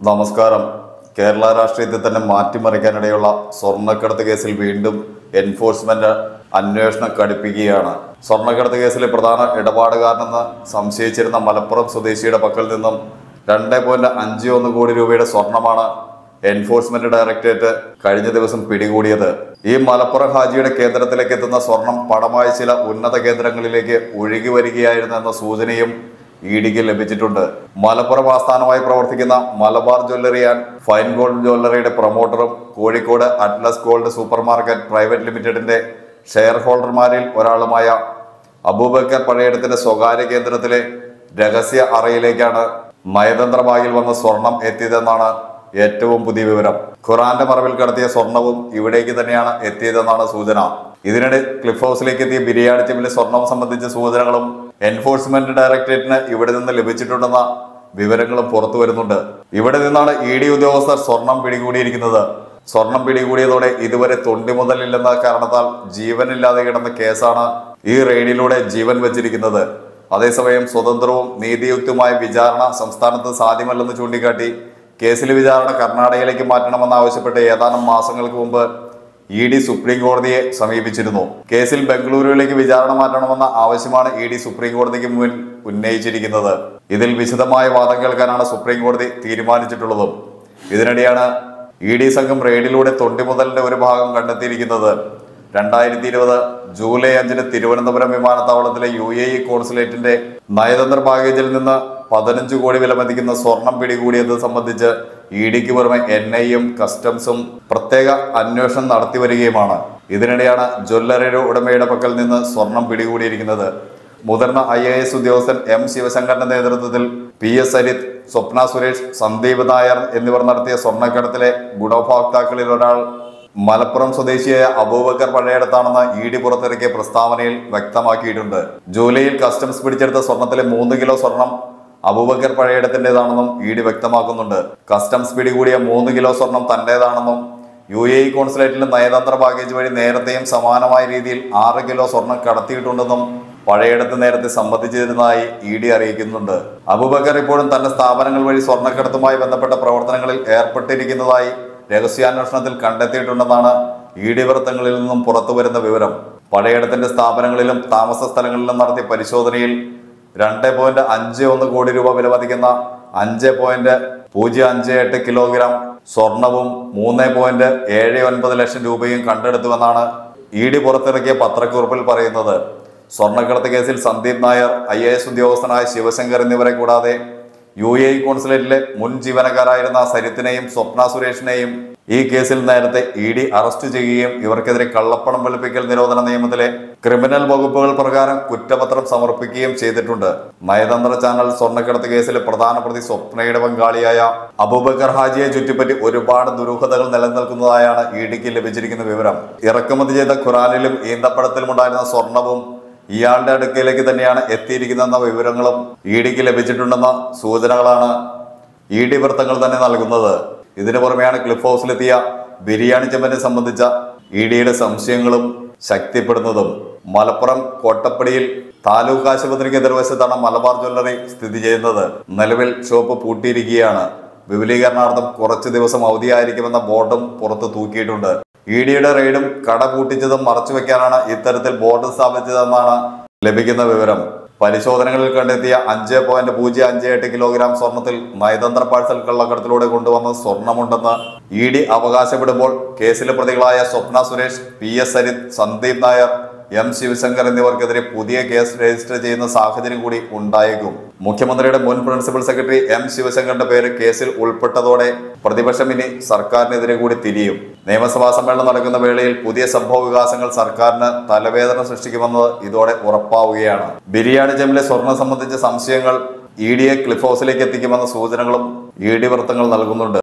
നമസ്കാരം കേരള രാഷ്ട്രീയത്തിൽ തന്നെ മാറ്റിമറിക്കാനിടയുള്ള സ്വർണ്ണക്കടത്ത് കേസിൽ വീണ്ടും എൻഫോഴ്സ്മെന്റ് അന്വേഷണം കടുപ്പിക്കുകയാണ് സ്വർണ്ണക്കടത്ത് കേസിലെ പ്രധാന ഇടപാടുകാരനെന്ന് സംശയിച്ചിരുന്ന മലപ്പുറം സ്വദേശിയുടെ പക്കൽ നിന്നും രണ്ട് പോയിന്റ് അഞ്ച് ഒന്ന് കോടി രൂപയുടെ സ്വർണമാണ് എൻഫോഴ്സ്മെന്റ് ഡയറക്ടറേറ്റ് കഴിഞ്ഞ ദിവസം പിടികൂടിയത് ഈ മലപ്പുറം ഹാജിയുടെ കേന്ദ്രത്തിലേക്ക് എത്തുന്ന സ്വർണം പണമായ ചില ഉന്നത കേന്ദ്രങ്ങളിലേക്ക് ഒഴുകി വരികയായിരുന്നു എന്ന സൂചനയും ഇ ഡിക്ക് ലഭിച്ചിട്ടുണ്ട് മലപ്പുറം ആസ്ഥാനമായി പ്രവർത്തിക്കുന്ന Malabar jewellery and fine gold ജ്വല്ലറിയുടെ പ്രൊമോട്ടറും Kozhikode Atlas gold super market private ലിമിറ്റഡിന്റെ ഷെയർ ഹോൾഡർമാരിൽ ഒരാളുമായ അബൂബക്കർ പഴയടത്തിന്റെ സ്വകാര്യ കേന്ദ്രത്തിലെ രഹസ്യ അറയിലേക്കാണ് നയതന്ത്ര ബാഗിൽ വന്ന സ്വർണം എത്തിയതെന്നാണ് ഏറ്റവും പുതിയ വിവരം ഖുറാന്റെ മറവിൽ കടത്തിയ സ്വർണവും ഇവിടേക്ക് തന്നെയാണ് എത്തിയതെന്നാണ് സൂചന ഇതിനിടെ ക്ലിഫ് ഹൗസിലേക്ക് എത്തിയ ബിരിയാണി ടീമിലെ സ്വർണം സംബന്ധിച്ച സൂചനകളും എൻഫോഴ്സ്മെന്റ് ഡയറക്ടറേറ്റിന് ഇവിടെ നിന്ന് ലഭിച്ചിട്ടുണ്ടെന്ന വിവരങ്ങളും പുറത്തു വരുന്നുണ്ട് ഇവിടെ നിന്നാണ് ഇ ഡി ഉദ്യോഗസ്ഥർ സ്വർണം പിടികൂടിയിരിക്കുന്നത് സ്വർണം പിടികൂടിയതോടെ ഇതുവരെ തൊണ്ടി മുതലില്ലെന്ന കാരണത്താൽ ജീവനില്ലാതെ കിടന്ന കേസാണ് ഈ റെയ്ഡിലൂടെ ജീവൻ വെച്ചിരിക്കുന്നത് അതേസമയം സ്വതന്ത്രവും നീതിയുക്തമായ വിചാരണ സംസ്ഥാനത്ത് സാധ്യമല്ലെന്ന് ചൂണ്ടിക്കാട്ടി കേസിലെ വിചാരണ കർണാടകയിലേക്ക് മാറ്റണമെന്നാവശ്യപ്പെട്ട് ഏതാനും മാസങ്ങൾക്ക് മുമ്പ് ഇ ഡി സുപ്രീം കോടതിയെ സമീപിച്ചിരുന്നു കേസിൽ ബംഗളൂരുവിലേക്ക് വിചാരണ മാറ്റണമെന്ന ആവശ്യമാണ് ഇ ഡി സുപ്രീം കോടതിക്ക് മുന്നിൽ ഉന്നയിച്ചിരിക്കുന്നത് ഇതിൽ വിശദമായ വാദം കേൾക്കാനാണ് സുപ്രീം കോടതി തീരുമാനിച്ചിട്ടുള്ളതും ഇതിനിടെയാണ് ഇ ഡി സംഘം റെയ്ഡിലൂടെ തൊണ്ടിമുതലിന്റെ ഒരു ഭാഗം കണ്ടെത്തിയിരിക്കുന്നത് രണ്ടായിരത്തി ഇരുപത് ജൂലൈ അഞ്ചിന് തിരുവനന്തപുരം വിമാനത്താവളത്തിലെ യു എ ഇ കോൺസുലേറ്റിന്റെ നയതന്ത്ര പാക്കേജിൽ നിന്ന് പതിനഞ്ച് കോടി വിലമതിക്കുന്ന സ്വർണം പിടികൂടിയത് സംബന്ധിച്ച് ഇ ഡിക്ക് പുറമെ എൻ ഐയും കസ്റ്റംസും പ്രത്യേക അന്വേഷണം നടത്തി വരികയുമാണ് ഇതിനിടെയാണ് ജ്വല്ലറിയുടെ ഉടമയുടെ പക്കൽ നിന്ന് സ്വർണം പിടികൂടിയിരിക്കുന്നത് മുതിർന്ന ഐ എ എസ് ഉദ്യോഗസ്ഥൻ എം ശിവശങ്കറിന്റെ നേതൃത്വത്തിൽ പി എസ് സരിത് സ്വപ്ന സുരേഷ് സന്ദീപ് നായർ എന്നിവർ നടത്തിയ സ്വർണ്ണക്കടത്തിലെ ഗുണഭോക്താക്കളിൽ ഒരാൾ മലപ്പുറം സ്വദേശിയായ അബൂബക്കർ പഴയടത്താണെന്ന് ഇ ഡി പുറത്തിറക്കിയ പ്രസ്താവനയിൽ വ്യക്തമാക്കിയിട്ടുണ്ട് ജൂലൈയിൽ കസ്റ്റംസ് പിടിച്ചെടുത്ത സ്വർണത്തിലെ മൂന്ന് കിലോ സ്വർണം അബൂബക്കർ പഴയടത്തിൻ്റെതാണെന്നും ഇ ഡി വ്യക്തമാക്കുന്നുണ്ട് കസ്റ്റംസ് പിടികൂടിയ മൂന്ന് കിലോ സ്വർണം തന്റേതാണെന്നും യു എ ഇ കോൺസുലേറ്റിലെ നയതന്ത്ര പാക്കേജ് വഴി നേരത്തെയും സമാനമായ രീതിയിൽ ആറ് കിലോ സ്വർണം കടത്തിയിട്ടുണ്ടെന്നും പഴയടത്ത് നേരത്തെ സമ്മതിച്ചിരുന്നതായി ഇ ഡി അറിയിക്കുന്നുണ്ട് അബൂബക്കർ ഇപ്പോഴും തന്റെ സ്ഥാപനങ്ങൾ വഴി സ്വർണ്ണക്കടത്തുമായി ബന്ധപ്പെട്ട പ്രവർത്തനങ്ങളിൽ ഏർപ്പെട്ടിരിക്കുന്നതായി രഹസ്യാന്വേഷണത്തിൽ കണ്ടെത്തിയിട്ടുണ്ടെന്നാണ് ഇ ഡി വൃത്തങ്ങളിൽ നിന്നും പുറത്തു വരുന്ന വിവരം പഴയടത്തിന്റെ സ്ഥാപനങ്ങളിലും താമസ സ്ഥലങ്ങളിലും നടത്തിയ പരിശോധനയിൽ രണ്ട് പോയിന്റ് അഞ്ച് ഒന്ന് കോടി രൂപ വിലമതിക്കുന്ന അഞ്ച് പോയിന്റ് പൂജ്യം അഞ്ച് എട്ട് കിലോഗ്രാം സ്വർണവും മൂന്ന് പോയിന്റ് ഏഴ് ഒൻപത് ലക്ഷം രൂപയും കണ്ടെടുത്തുവെന്നാണ് ഇ ഡി പുറത്തിറക്കിയ പത്രക്കുറിപ്പിൽ പറയുന്നത് സ്വർണ്ണക്കടത്ത് കേസിൽ Sandeep Nair I A S ഉദ്യോഗസ്ഥനായ ശിവശങ്കർ എന്നിവരെ കൂടാതെ യു എ ഇ കോൺസുലേറ്റിലെ മുൻ ജീവനക്കാരായിരുന്ന സരിത്തിനെയും സ്വപ്ന സുരേഷിനെയും ഈ കേസിൽ നേരത്തെ ഇ ഡി അറസ്റ്റ് ചെയ്യുകയും ഇവർക്കെതിരെ കള്ളപ്പണം വെളുപ്പിക്കൽ നിരോധന നിയമത്തിലെ ക്രിമിനൽ വകുപ്പുകൾ പ്രകാരം കുറ്റപത്രം സമർപ്പിക്കുകയും ചെയ്തിട്ടുണ്ട് നയതന്ത്ര ചാനൽ സ്വർണ്ണക്കടത്ത് കേസിലെ പ്രധാന പ്രതി സ്വപ്നയുടെ പങ്കാളിയായ അബൂബക്കർ ഹാജിയെ ചുറ്റിപ്പറ്റി ഒരുപാട് ദുരൂഹതകൾ നിലനിൽക്കുന്നതായാണ് ഇ ഡിക്ക് ലഭിച്ചിരിക്കുന്ന വിവരം ഇറക്കുമതി ചെയ്ത ഖുറാനിലും ഈന്തപ്പഴത്തിലും ഉണ്ടായിരുന്ന സ്വർണവും ഇയാളുടെ അടുക്കലേക്ക് തന്നെയാണ് എത്തിയിരിക്കുന്നതെന്ന വിവരങ്ങളും ഇ ഡിക്ക് ലഭിച്ചിട്ടുണ്ടെന്ന സൂചനകളാണ് ഇ ഡി വൃത്തങ്ങൾ തന്നെ നൽകുന്നത് ഇതിനു പുറമെയാണ് ക്ലിഫ് ഹൗസിലെത്തിയ ബിരിയാണി ചെമ്പനെ സംബന്ധിച്ച ഇ ഡിയുടെ സംശയങ്ങളും ശക്തിപ്പെടുന്നതും മലപ്പുറം കോട്ടപ്പടിയിൽ താലൂക്ക് ആശുപത്രിക്ക് എതിർവശത്താണ് മലബാർ ജ്വല്ലറി സ്ഥിതി ചെയ്യുന്നത് നിലവിൽ ഷോപ്പ് പൂട്ടിയിരിക്കുകയാണ് വിപുലീകരണാർത്ഥം കുറച്ച് ദിവസം അവധിയായിരിക്കുമെന്ന ബോർഡും പുറത്ത് തൂക്കിയിട്ടുണ്ട് ഇ ഡിയുടെ റെയ്ഡും കട പൂട്ടിച്ചതും മറച്ചുവെക്കാനാണ് ഇത്തരത്തിൽ ബോർഡ് സ്ഥാപിച്ചതെന്നാണ് ലഭിക്കുന്ന വിവരം പരിശോധനകളിൽ കണ്ടെത്തിയ അഞ്ച് പോയിന്റ് പൂജ്യം അഞ്ച് എട്ട് കിലോഗ്രാം സ്വർണത്തിൽ നയതന്ത്ര പാഴ്സൽ കള്ളക്കടത്തിലൂടെ കൊണ്ടുവന്ന സ്വർണമുണ്ടെന്ന് ഇ ഡി അവകാശപ്പെടുമ്പോൾ കേസിലെ പ്രതികളായ Swapna Suresh P S Sarith Sandeep Nair M Sivasankar എന്നിവർക്കെതിരെ പുതിയ കേസ് രജിസ്റ്റർ ചെയ്യുന്ന സാഹചര്യം കൂടി ഉണ്ടായേക്കും മുഖ്യമന്ത്രിയുടെ മുൻ പ്രിൻസിപ്പൽ സെക്രട്ടറി എം ശിവശങ്കറിന്റെ പേര് കേസിൽ ഉൾപ്പെട്ടതോടെ പ്രതിപക്ഷം ഇനി സർക്കാരിനെതിരെ കൂടി തിരിയും നിയമസഭാ സമ്മേളനം നടക്കുന്ന വേളയിൽ പുതിയ സംഭവ വികാസങ്ങൾ സർക്കാരിന് തലവേദന സൃഷ്ടിക്കുമെന്നത് ഇതോടെ ഉറപ്പാവുകയാണ് ബിരിയാണി ജമിലെ സ്വർണം സംബന്ധിച്ച സംശയങ്ങൾ ഇ ഡിയെ ക്ലിഫ് ഹൗസിലേക്ക് എത്തിക്കുമെന്ന സൂചനകളും ഇ ഡി വൃത്തങ്ങൾ നൽകുന്നുണ്ട്